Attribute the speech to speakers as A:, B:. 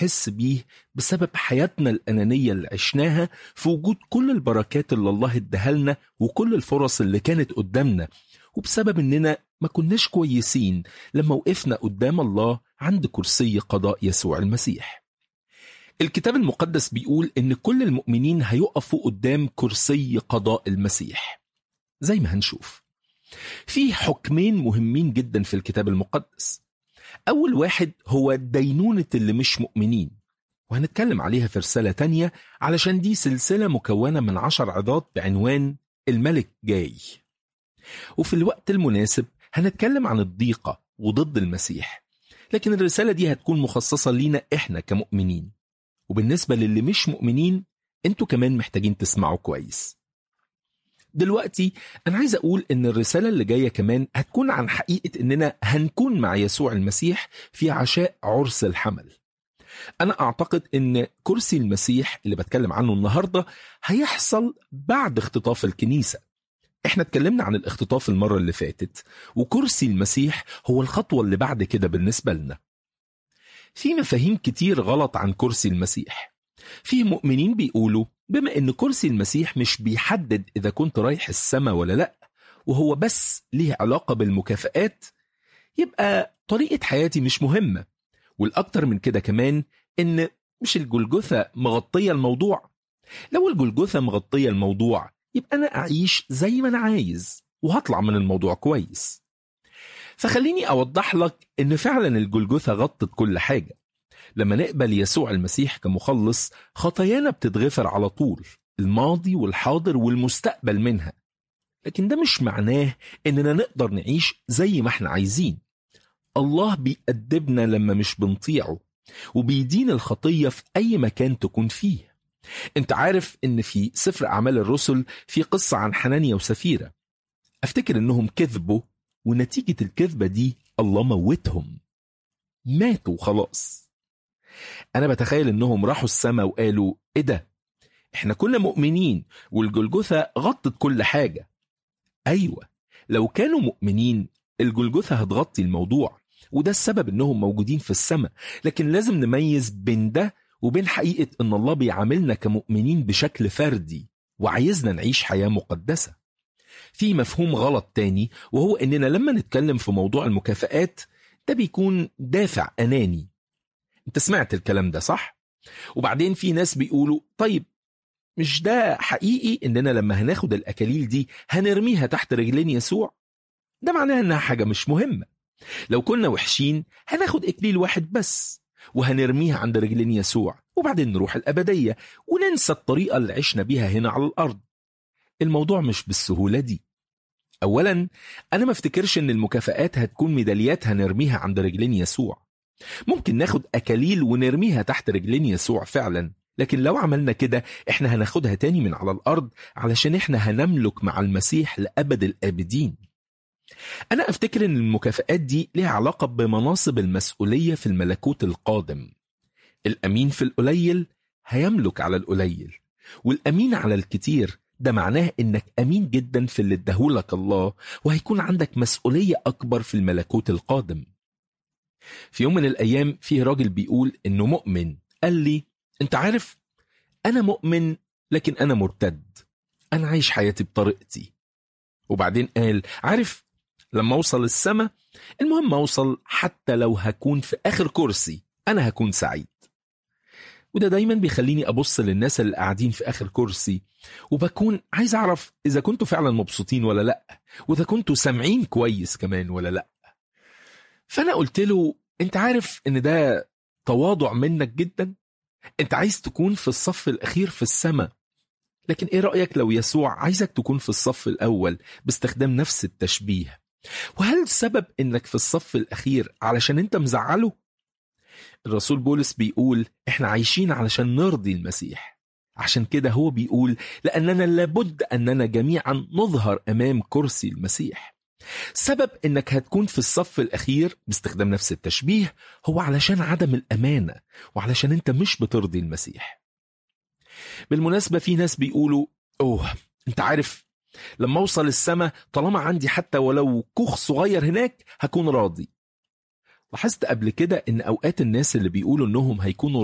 A: بنحس بيه بسبب حياتنا الأنانية اللي عشناها في وجود كل البركات اللي الله اداها لنا وكل الفرص اللي كانت قدامنا وبسبب إننا ما كناش كويسين لما وقفنا قدام الله عند كرسي قضاء يسوع المسيح الكتاب المقدس بيقول إن كل المؤمنين هيقفوا قدام كرسي قضاء المسيح زي ما هنشوف في حكمين مهمين جدا في الكتاب المقدس أول واحد هو دينونة اللي مش مؤمنين وهنتكلم عليها في رسالة تانية علشان دي سلسلة مكونة من عشر عظات بعنوان الملك جاي وفي الوقت المناسب هنتكلم عن الضيقة وضد المسيح لكن الرسالة دي هتكون مخصصة لينا إحنا كمؤمنين وبالنسبة للي مش مؤمنين انتوا كمان محتاجين تسمعوا كويس دلوقتي أنا عايز أقول إن الرسالة اللي جاية كمان هتكون عن حقيقة إننا هنكون مع يسوع المسيح في عشاء عرس الحمل. أنا أعتقد إن كرسي المسيح اللي بتكلم عنه النهاردة هيحصل بعد اختطاف الكنيسة. إحنا اتكلمنا عن الاختطاف المرة اللي فاتت وكرسي المسيح هو الخطوة اللي بعد كده بالنسبة لنا. في مفاهيم كتير غلط عن كرسي المسيح. في مؤمنين بيقولوا بما ان كرسي المسيح مش بيحدد اذا كنت رايح السماء ولا لا وهو بس ليه علاقة بالمكافآت يبقى طريقة حياتي مش مهمة والأكتر من كده كمان إن مش الجلجثة مغطية الموضوع لو الجلجثة مغطية الموضوع يبقى أنا أعيش زي ما أنا عايز وهطلع من الموضوع كويس فخليني أوضح لك إن فعلا الجلجثة غطت كل حاجة لما نقبل يسوع المسيح كمخلص خطايانا بتتغفر على طول الماضي والحاضر والمستقبل منها لكن ده مش معناه اننا نقدر نعيش زي ما احنا عايزين الله بيأدبنا لما مش بنطيعه وبيدين الخطية في أي مكان تكون فيه انت عارف ان في سفر أعمال الرسل في قصة عن حنانيا وسفيرة افتكر انهم كذبوا ونتيجة الكذبة دي الله موتهم ماتوا خلاص انا بتخيل انهم راحوا السماء وقالوا ايه ده احنا كنا مؤمنين والجلجثة غطت كل حاجة ايوه لو كانوا مؤمنين الجلجثة هتغطي الموضوع وده السبب انهم موجودين في السماء لكن لازم نميز بين ده وبين حقيقة ان الله بيعاملنا كمؤمنين بشكل فردي وعايزنا نعيش حياة مقدسة في مفهوم غلط تاني وهو اننا لما نتكلم في موضوع المكافآت ده بيكون دافع اناني انت سمعت الكلام ده صح؟ وبعدين في ناس بيقولوا طيب مش ده حقيقي اننا لما هناخد الاكاليل دي هنرميها تحت رجلين يسوع؟ ده معناه انها حاجة مش مهمة لو كنا وحشين هناخد اكليل واحد بس وهنرميها عند رجلين يسوع وبعدين نروح الأبدية وننسى الطريقة اللي عشنا بيها هنا على الأرض الموضوع مش بالسهولة دي أولا أنا ما افتكرش إن المكافآت هتكون ميداليات هنرميها عند رجلين يسوع ممكن ناخد أكاليل ونرميها تحت رجلين يسوع فعلا لكن لو عملنا كده احنا هناخدها تاني من على الأرض علشان احنا هنملك مع المسيح لأبد الآبدين أنا أفتكر إن المكافآت دي ليها علاقة بمناصب المسؤولية في الملكوت القادم الأمين في القليل هيملك على القليل والأمين على الكتير ده معناه إنك أمين جدا في اللي ادهولك الله وهيكون عندك مسؤولية أكبر في الملكوت القادم في يوم من الأيام فيه راجل بيقول إنه مؤمن قال لي أنت عارف أنا مؤمن لكن أنا مرتد أنا عايش حياتي بطريقتي وبعدين قال عارف لما أوصل السما المهم أوصل حتى لو هكون في آخر كرسي أنا هكون سعيد وده دايما بيخليني أبص للناس اللي قاعدين في آخر كرسي وبكون عايز أعرف إذا كنتوا فعلا مبسوطين ولا لأ وإذا كنتوا سامعين كويس كمان ولا لأ فأنا قلت له أنت عارف إن ده تواضع منك جدا أنت عايز تكون في الصف الأخير في السماء لكن إيه رأيك لو يسوع عايزك تكون في الصف الأول باستخدام نفس التشبيه وهل السبب إنك في الصف الأخير علشان أنت مزعله؟ الرسول بولس بيقول إحنا عايشين علشان نرضي المسيح عشان كده هو بيقول لأننا لابد أننا جميعا نظهر أمام كرسي المسيح سبب انك هتكون في الصف الاخير باستخدام نفس التشبيه هو علشان عدم الامانه وعلشان انت مش بترضي المسيح بالمناسبه في ناس بيقولوا اوه انت عارف لما اوصل السماء طالما عندي حتى ولو كوخ صغير هناك هكون راضي لاحظت قبل كده ان اوقات الناس اللي بيقولوا انهم هيكونوا